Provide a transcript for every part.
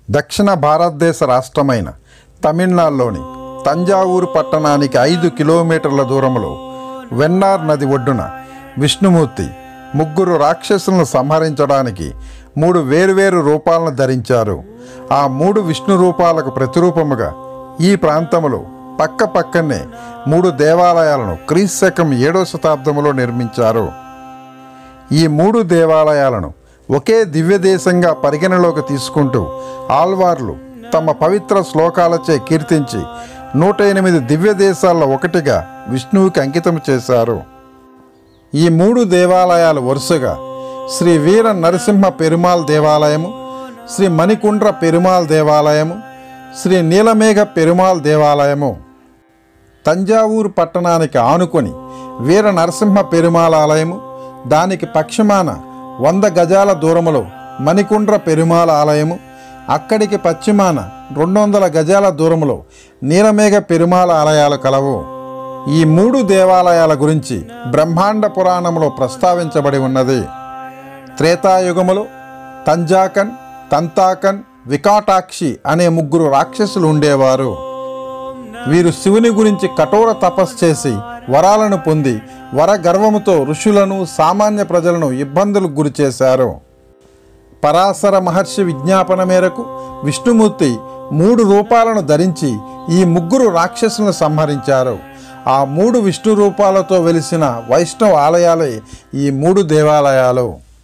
దక్షిణ భారతదేశ రాష్ట్రమైన తమిళనాడులోని తంజావూరు పట్టణానికి ఐదు కిలోమీటర్ల దూరంలో వెన్నార్ నది ఒడ్డున విష్ణుమూర్తి ముగ్గురు రాక్షసులను సంహరించడానికి మూడు వేరువేరు రూపాలను ధరించారు ఆ మూడు విష్ణు రూపాలకు ప్రతిరూపముగా ఈ ప్రాంతంలో పక్క పక్కనే మూడు దేవాలయాలను క్రీస్తకం ఏడో శతాబ్దంలో నిర్మించారు ఈ మూడు దేవాలయాలను ఒకే దివ్య దేశంగా పరిగణలోకి తీసుకుంటూ ఆల్వార్లు తమ పవిత్ర శ్లోకాలచే కీర్తించి నూట ఎనిమిది దివ్య దేశాల్లో ఒకటిగా విష్ణువుకి అంకితం చేశారు ఈ మూడు దేవాలయాలు వరుసగా శ్రీ వీర నరసింహ పెరుమాల్ దేవాలయము శ్రీ మణికుండ్ర పెరుమాల్ దేవాలయము శ్రీ నీలమేఘ పెరుమాల్ దేవాలయము తంజావూరు పట్టణానికి ఆనుకొని వీర నరసింహ పెరుమాళ ఆలయము దానికి పశ్చిమాన వంద గజాల దూరములో మణికుండ్ర పెరుమాళ ఆలయము అక్కడికి పశ్చిమాన రెండు వందల గజాల దూరములో నీలమేఘ పెరుమాళ ఆలయాలు కలవు ఈ మూడు దేవాలయాల గురించి బ్రహ్మాండ పురాణంలో ప్రస్తావించబడి ఉన్నది త్రేతాయుగములో తంజాకన్ తంతాకన్ వికాటాక్షి అనే ముగ్గురు రాక్షసులు ఉండేవారు వీరు శివుని గురించి కఠోర తపస్సు చేసి వరాలను పొంది వర గర్వముతో ఋషులను సామాన్య ప్రజలను ఇబ్బందులకు గురి చేశారు పరాశర మహర్షి విజ్ఞాపన మేరకు విష్ణుమూర్తి మూడు రూపాలను ధరించి ఈ ముగ్గురు రాక్షసులను సంహరించారు ఆ మూడు విష్ణు రూపాలతో వెలిసిన వైష్ణవ ఆలయాలే ఈ మూడు దేవాలయాలు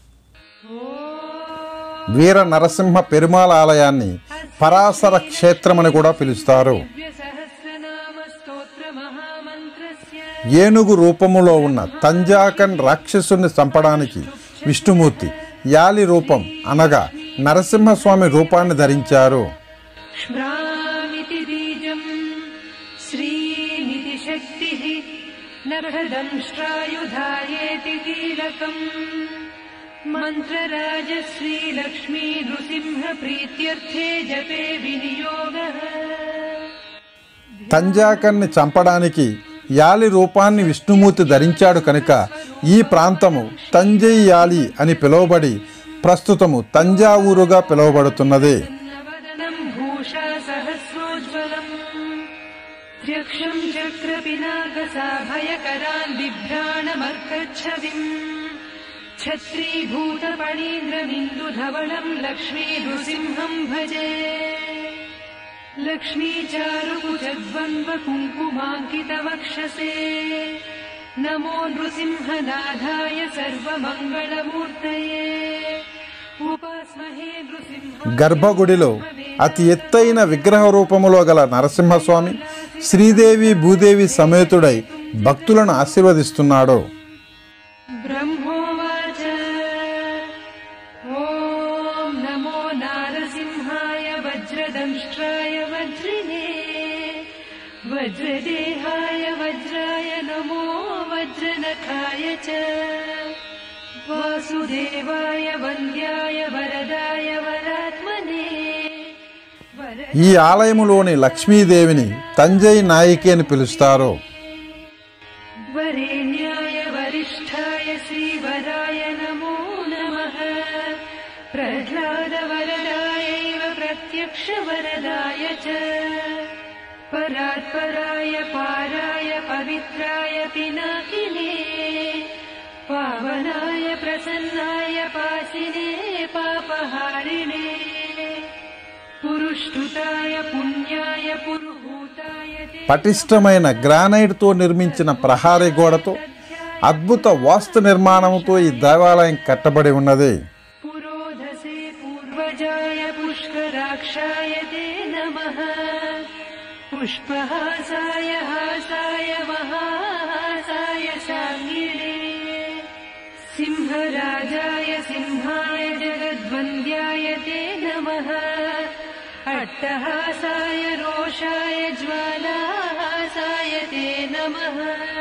వీర నరసింహ పెరుమాళ ఆలయాన్ని పరాశర క్షేత్రమని కూడా పిలుస్తారు ఏనుగు రూపములో ఉన్న తంజాకన్ రాక్షసుని చంపడానికి విష్ణుమూర్తి యాలి రూపం అనగా నరసింహస్వామి రూపాన్ని ధరించారు ह्रामिति बीजम् श्रीमिति शक्तिः नरहदंष्ट्रायुधायेति कीलकम् मन्त्रराजश्रीलक्ष्मी नृसिंहप्रीत्यर्थे जपे विनियोगः తంజాకన్ని చంపడానికి యాలి రూపాన్ని విష్ణుమూర్తి ధరించాడు కనుక ఈ ప్రాంతము తంజై యాలి అని పిలువబడి ప్రస్తుతము తంజావూరుగా పిలువబడుతున్నది नवदनम् भूषा सहस्रोज्ज्वलम् त्र्यक्षम् चक्रपिनाकसाभयकरान् बिभ्राणमर्कच्छविम् छत्रीभूतपणीन्द्रमिन्दुधवलम् लक्ष्मी नृसिंहम् भजे लक्ष्मीचारुकुजद्वन्द्वकुङ्कुमाङ्कितवक्षसे नमो नृसिंहनाथाय सर्वमङ्गलमूर्तये उपास्महे नृसिंह గర్భగుడిలో అతి ఎత్తైన విగ్రహ రూపములో గల నరసింహస్వామి శ్రీదేవి భూదేవి సమేతుడై భక్తులను ఆశీర్వదిస్తున్నాడు ब्रह्मोवाच ॐ नमो नारसिंहाय वज्रदंष्ट्राय वज्रिने वज्रदेहाय वज्राय नमो वज्रनखाय च वासुदेवाय वन्द्याय वरदाय वरात्मने वर ఈ ఆలయములోని లక్ష్మీదేవిని తంజై నాయికి అని పిలుస్తారు वरेण्याय वरिष्ठाय श्रीवराय नमो नमः प्रह्लादवरदायैव प्रत्यक्षवरदाय च परात्पराय पाराय पवित्राय पिनाकिने पावनाय प्रसन्नाय पासिने पापहारिणे पुरुष्टुताय पुण्याय पुरुहूताय ते పటిష్టమైన గ్రానైట్తో నిర్మించిన ప్రహారీ గోడతో అద్భుత వాస్తు నిర్మాణంతో ఈ దేవాలయం కట్టబడి ఉన్నది पुरोधसे पूर्वजाय पुष्कराक्षाय ते नमः पुष्पहासाय हासाय महाहासाय शाङ्गिणे सिंहराजाय सिंहाय जगद्वन्द्याय ते नमः अट्टहासाय रोषाय ज्वालाहासाय ते नमः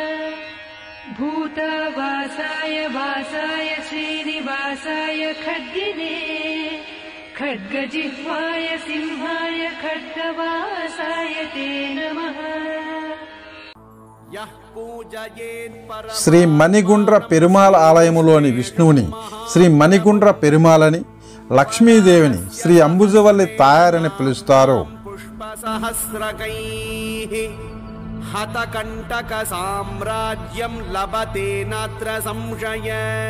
भूतावासाय वासाय श्रीनिवासाय खड्गिने खड्गजिह्वाय सिंहाय खड्गवासाय ते नमः यः पूजयेत् परम శ్రీ మణిగుండ్ర పెరుమాళ్ ఆలయములోని విష్ణువుని శ్రీ మణిగుండ్ర పెరుమాలని లక్ష్మీదేవిని శ్రీ అంబుజవల్లి తాయారని పిలుస్తారు पुष्पसहस्रकैः हतकण्टकसाम्राज्यं लभते नात्र संशय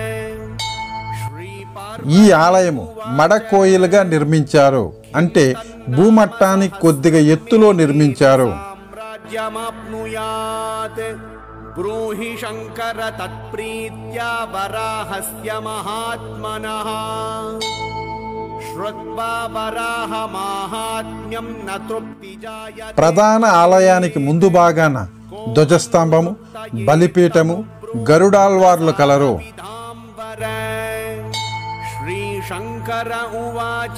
ఈ ఆలయము మడకోయిలుగా నిర్మించారు అంటే భూమట్టానికి కొద్దిగా ఎత్తులో నిర్మించారు साम्राज्यमाप्नुयात् ब्रूहि शङ्कर तत्प्रीत्या वराहस्य महात्मनः श्रुत्वा वराहमाहात्म्यं न तृप्तिजायते ప్రధాన ఆలయానికి ముందు భాగాన ధ్వజస్తంభము బలిపీఠము గరుడాల్వార్లు కలరు विधाम्बर श्रीशङ्कर उवाच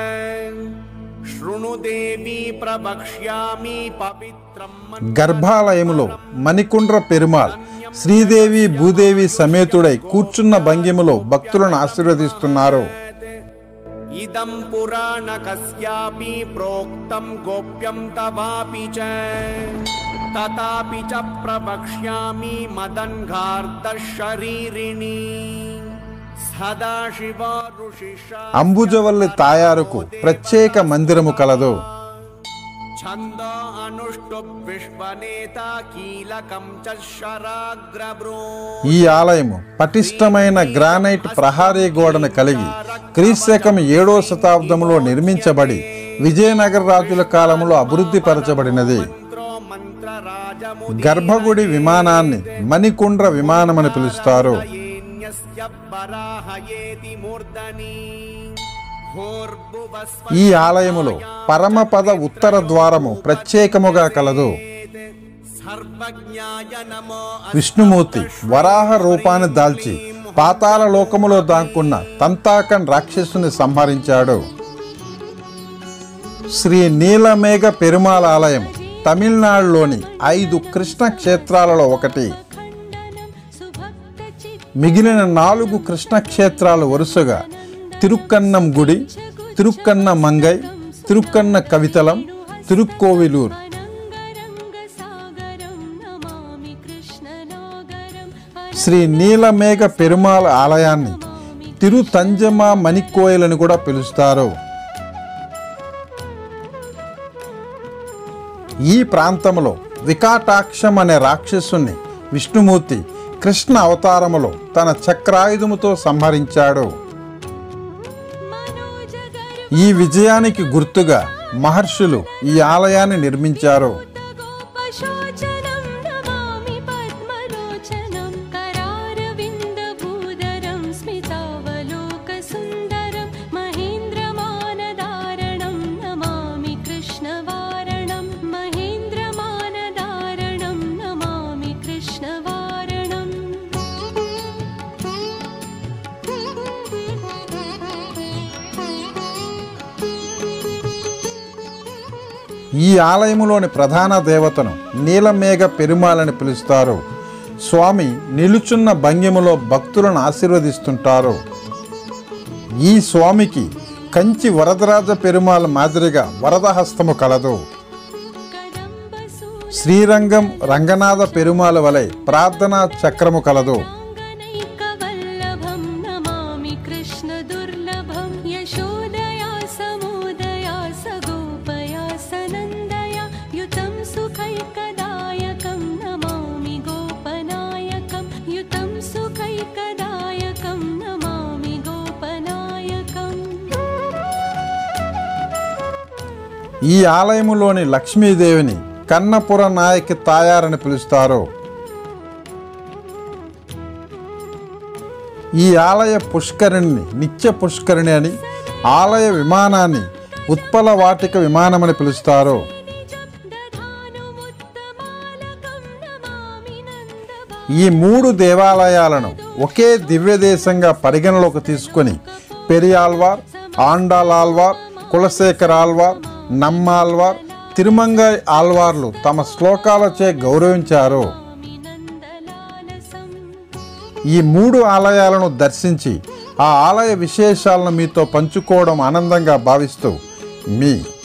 शृणु देवी प्रवक्ष्यामि पवित्रं मन् గర్భాలయములో మణికుండ్ర పెరుమాల్ శ్రీదేవి భూదేవి సమేతుడై కూర్చున్న భంగిమలో భక్తులను ఆశీర్వదిస్తున్నారు इदं पुराण कस्यापि प्रोक्तं गोप्यं तवापि च तथापि च प्रवक्ष्यामि मदङ्गार्धशरीरिणी सदाशिव ऋषिषा అంబుజవల్లి తాయారుకు ప్రత్యేక మందిరము కలదు छन्द अनुष्टुप् विश्वनेता कीलकं च शराग्रभ्रू ఈ ఆలయము పటిష్టమైన గ్రానైట్ ప్రహారీ గోడను కలిగి క్రీశకం ఏడో శతాబ్దంలో నిర్మించబడి విజయనగర రాజుల కాలంలో అభివృద్ధి పరచబడినది मन्त्रो मन्त्रराजमु గర్భగుడి విమానాన్ని మణికుండ్ర విమానమని పిలుస్తారు येन्यस्य वराहयेति मूर्धनि भूर्भुवस्व ఈ ఆలయములో పరమపద ఉత్తర ద్వారము ప్రత్యేకముగా కలదు सर्वज्ञाय नमो విష్ణుమూర్తి వరాహ రూపాన్ని దాల్చి పాతాళ లోకములో దాక్కున్న తంతాకన్ రాక్షసుని సంహరించాడు శ్రీ నీలమేఘ పెరుమాళ ఆలయం తమిళనాడులోని ఐదు కృష్ణ క్షేత్రాలలో ఒకటి మిగిలిన నాలుగు కృష్ణ క్షేత్రాలు వరుసగా తిరుక్కన్నం గుడి తిరుక్కన్న మంగై తిరుక్కన్న కవితలం తిరుక్కోవిలూర్ శ్రీ నీలమేఘ పెరుమాళ ఆలయాన్ని తిరు తంజమ మణికోయలని కూడా పిలుస్తారు ఈ ప్రాంతంలో వికాటాక్షం అనే రాక్షసుని విష్ణుమూర్తి కృష్ణ అవతారములో తన చక్రాయుధముతో సంహరించాడు ఈ విజయానికి గుర్తుగా మహర్షులు ఈ ఆలయాన్ని నిర్మించారు गोपशोचनं नमामि पद्मलोचनं करारविन्दभूधरं स्मितावलोकसुन्दरं महेन्द्रमानदारणं नमामि कृष्णवारणं महेन्द्रमानदारणं नमामि ఈ ఆలయములోని ప్రధాన దేవతను నీలమేఘ పెరుమాలని పిలుస్తారు స్వామి నిలుచున్న భంగిమలో భక్తులను ఆశీర్వదిస్తుంటారు ఈ స్వామికి కంచి వరదరాజ పెరుమాళ్ మాదిరిగా వరదహస్తము కలదు శ్రీరంగం రంగనాథ పెరుమాళ వలె ప్రార్థనా చక్రము కలదు ङ्गनैकवल्लभं नमामि कृष्णदुर्लभं यशोदया समुदया सगोपया सनन्दया युतं सुखैकदायकं नमामि गोपनायकं युतं सुखैकदायकं नमामि गोपनायकम् ఈ ఆలయములోని లక్ష్మీదేవిని కన్నపుర నాయకి తాయారని పిలుస్తారు ఈ ఆలయ పుష్కరిణిని నిత్య పుష్కరిణి అని ఆలయ విమానాన్ని ఉత్పల వాటిక విమానమని పిలుస్తారు दधानुमुत्तमालकं नमामि नन्दभा ఈ మూడు దేవాలయాలను ఒకే దివ్య దేశంగా పరిగణలోకి తీసుకొని పెరియాల్వార్ ఆండాలాల్వార్ కులశేఖర్ ఆల్వార్ నమ్మాల్వార్ తిరుమంగై ఆల్వార్లు తమ శ్లోకాలచే గౌరవించారు नन्दलालसम् ఈ మూడు ఆలయాలను దర్శించి ఆ ఆలయ విశేషాలను మీతో పంచుకోవడం ఆనందంగా భావిస్తూ మీ